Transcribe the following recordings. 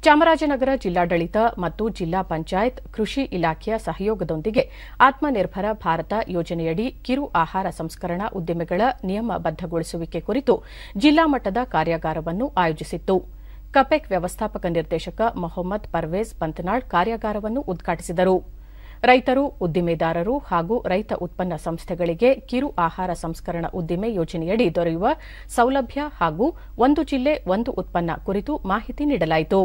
ಚಾಮರಾಜನಗರ ಜಿಲ್ಲಾಡಳಿತ ಮತ್ತು ಜಿಲ್ಲಾ ಪಂಚಾಯತ್ ಕೃಷಿ ಇಲಾಖೆಯ ಸಹಯೋಗದೊಂದಿಗೆ ಆತ್ಮನಿರ್ಭರ ಭಾರತ ಯೋಜನೆಯಡಿ ಕಿರು ಆಹಾರ ಸಂಸ್ಕರಣಾ ಉದ್ದಿಮೆಗಳ ನಿಯಮಬದ್ದಗೊಳಿಸುವಿಕೆ ಕುರಿತು ಜಿಲ್ಲಾ ಮಟ್ಟದ ಕಾರ್ಯಾಗಾರವನ್ನು ಆಯೋಜಿಸಿತ್ತು ಕಪೆಕ್ ವ್ಯವಸ್ಥಾಪಕ ನಿರ್ದೇಶಕ ಮೊಹಮ್ಮದ್ ಪರ್ವೇಜ್ ಪಂತನಾಳ್ ಕಾರ್ಯಾಗಾರವನ್ನು ಉದ್ಘಾಟಿಸಿದರು ರೈತರು ಉದ್ದಿಮೆದಾರರು ಹಾಗೂ ರೈತ ಉತ್ಪನ್ನ ಸಂಸ್ಥೆಗಳಿಗೆ ಕಿರು ಆಹಾರ ಸಂಸ್ಕರಣಾ ಉದ್ದಿಮೆ ಯೋಜನೆಯಡಿ ದೊರೆಯುವ ಸೌಲಭ್ಯ ಹಾಗೂ ಒಂದು ಜಿಲ್ಲೆ ಒಂದು ಉತ್ಪನ್ನ ಕುರಿತು ಮಾಹಿತಿ ನೀಡಲಾಯಿತು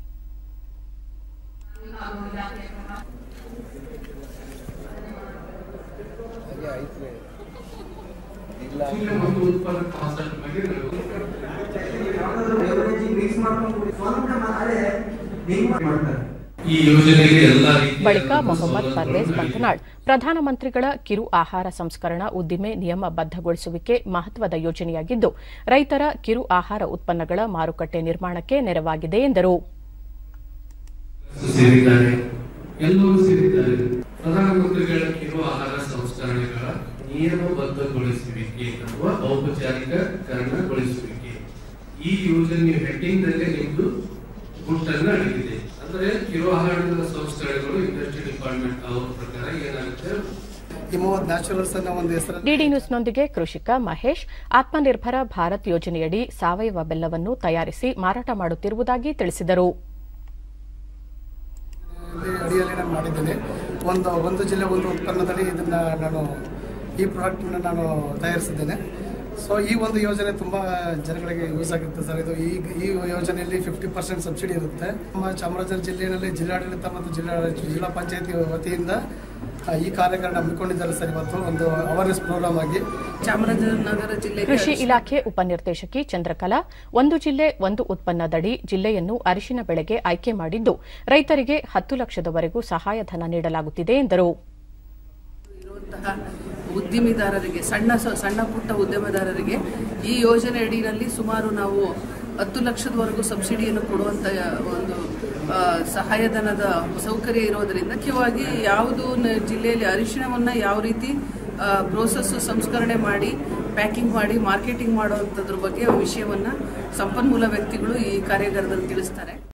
ಒಂದು ಉತ್ಪನ್ನ ಕಾನ್ಸೆಪ್ಟ್ ಬಗ್ಗೆ ಈ ಯೋಜನೆಗೆ ಎಲ್ಲ ರೀತಿಯ ಬಳಿಕ ಮೊಹಮ್ಮದ್ ಪರ್ವೇಜ್ ಪಂತನಾಳ್ ಪ್ರಧಾನಮಂತ್ರಿಗಳ ಕಿರು ಆಹಾರ ಸಂಸ್ಕರಣಾ ಉದ್ದಿಮೆ ನಿಯಮಬದ್ದಗೊಳಿಸುವಿಕೆ ಮಹತ್ವದ ಯೋಜನೆಯಾಗಿದ್ದು ರೈತರ ಕಿರು ಆಹಾರ ಉತ್ಪನ್ನಗಳ ಮಾರುಕಟ್ಟೆ ನಿರ್ಮಾಣಕ್ಕೆ ನೆರವಾಗಿದೆ ಎಂದರು ಸೇರಿದ್ದಾರೆ ಎಲ್ಲರೂ ಸೇರಿದ್ದಾರೆ ಪ್ರಧಾನಮಂತ್ರಿಗಳ ಕಿರು ಆಹಾರ ಸಂಸ್ಕರಣೆಗಳ ನಿಯಮಬದ್ಧಗೊಳಿಸುವಿಕೆ ಅಥವಾ ಔಪಚಾರಿಕರಣಗೊಳಿಸುವಿಕೆ ಈ ಯೋಜನೆ ಹೆಡ್ಡಿಂಗ್ ನಲ್ಲಿ ನಿಮ್ದು ಗುಟ್ಟನ್ನ ಅಡಗಿದೆ ಅಂದ್ರೆ ಕಿರು ಆಹಾರದ ಸಂಸ್ಕರಣೆಗಳು ಇಂಡಸ್ಟ್ರಿ ಡಿಪಾರ್ಟ್ಮೆಂಟ್ ಅವ್ರ ಪ್ರಕಾರ ಏನಾಗುತ್ತೆ ಹಿಮವದ್ ನ್ಯಾಚುರಲ್ಸ್ ಅನ್ನೋ ಒಂದು ಹೆಸರಲ್ಲಿ ಡಿಡಿ ನ್ಯೂಸ್ನೊಂದಿಗೆ ಕೃಷಿಕ ಮಹೇಶ್ ಆತ್ಮನಿರ್ಭರ ಭಾರತ್ ಯೋಜನೆಯಡಿ ಸಾವಯವ ಬೆಲ್ಲವನ್ನು ತಯಾರಿಸಿ ಮಾರಾಟ ಮಾಡುತ್ತಿರುವುದಾಗಿ ತಿಳಿಸಿದರು ಅಡಿಯಲ್ಲಿ ನಾನು ಮಾಡಿದ್ದೇನೆ ಒಂದು ಒಂದು ಜಿಲ್ಲೆ ಒಂದು ಉತ್ಪನ್ನದಲ್ಲಿ ಇದನ್ನ ನಾನು ಈ ಪ್ರಾಡಕ್ಟ್ನ ನಾನು ತಯಾರಿಸಿದ್ದೇನೆ ಸೊ ಈ ಒಂದು ಯೋಜನೆ ತುಂಬ ಜನಗಳಿಗೆ ಯೂಸ್ ಆಗುತ್ತೆ ಸರ್ ಇದು ಈ ಈ ಯೋಜನೆಯಲ್ಲಿ ಫಿಫ್ಟಿ ಪರ್ಸೆಂಟ್ ಸಬ್ಸಿಡಿ ಇರುತ್ತೆ ನಮ್ಮ ಚಾಮರಾಜನಗರ ಜಿಲ್ಲೆಯಲ್ಲಿ ಜಿಲ್ಲಾಡಳಿತ ಮತ್ತು ಜಿಲ್ಲಾ ಜಿಲ್ಲಾ ಪಂಚಾಯತಿ ವತಿಯಿಂದ ಆ, ಈ ಕಾರ್ಯಕ್ರಮ ಹಮ್ಮಿಕೊಂಡಿದ್ದಾರೆ ಸರ್ ಇವತ್ತು ಒಂದು ಅವೇರ್ನೆಸ್ ಪ್ರೋಗ್ರಾಮ್ ಆಗಿ ಚಾಮರಾಜನಗರ ಜಿಲ್ಲೆಗೆ ಕೃಷಿ ಇಲಾಖೆ ಉಪನಿರ್ದೇಶಕಿ ಚಂದ್ರಕಲಾ ಒಂದು ಜಿಲ್ಲೆ ಒಂದು ಉತ್ಪನ್ನದಡಿ ಜಿಲ್ಲೆಯನ್ನು ಅರಿಶಿನ ಬೆಳೆಗೆ ಆಯ್ಕೆ ಮಾಡಿದ್ದು ರೈತರಿಗೆ ಹತ್ತು ಲಕ್ಷದವರೆಗೂ ಸಹಾಯಧನ ನೀಡಲಾಗುತ್ತಿದೆ ಎಂದರು ಇರುವಂತಹ ಉದ್ದಿಮೆದಾರರಿಗೆ ಸಣ್ಣ ಸ- ಸಣ್ಣ ಪುಟ್ಟ ಉದ್ಯಮದಾರರಿಗೆ ಈ ಯೋಜನೆ ಅಡಿಯಲ್ಲಿ ಸುಮಾರು ನಾವು ಹತ್ತು ಲಕ್ಷದವರೆಗೂ ಸಬ್ಸಿಡಿಯನ್ನು ಕೊಡುವಂತ ಒಂದು ಆ, ಸಹಾಯಧನದ ಸೌಕರ್ಯ ಇರೋದರಿಂದ ಮುಖ್ಯವಾಗಿ ಯಾವುದು ನ- ಜಿಲ್ಲೆಯಲ್ಲಿ ಅರಿಶಿಣವನ್ನು ಯಾವ ರೀತಿ ಪ್ರೋಸೆಸ್ ಸಂಸ್ಕರಣೆ ಮಾಡಿ ಪ್ಯಾಕಿಂಗ್ ಮಾಡಿ ಮಾರ್ಕೆಟಿಂಗ್ ಮಾಡುವಂಥದ್ರ ಬಗ್ಗೆ ವಿಷಯವನ್ನು ಸಂಪನ್ಮೂಲ ವ್ಯಕ್ತಿಗಳು ಈ ಕಾರ್ಯಾಗಾರದಲ್ಲಿ ತಿಳಿಸ್ತಾರೆ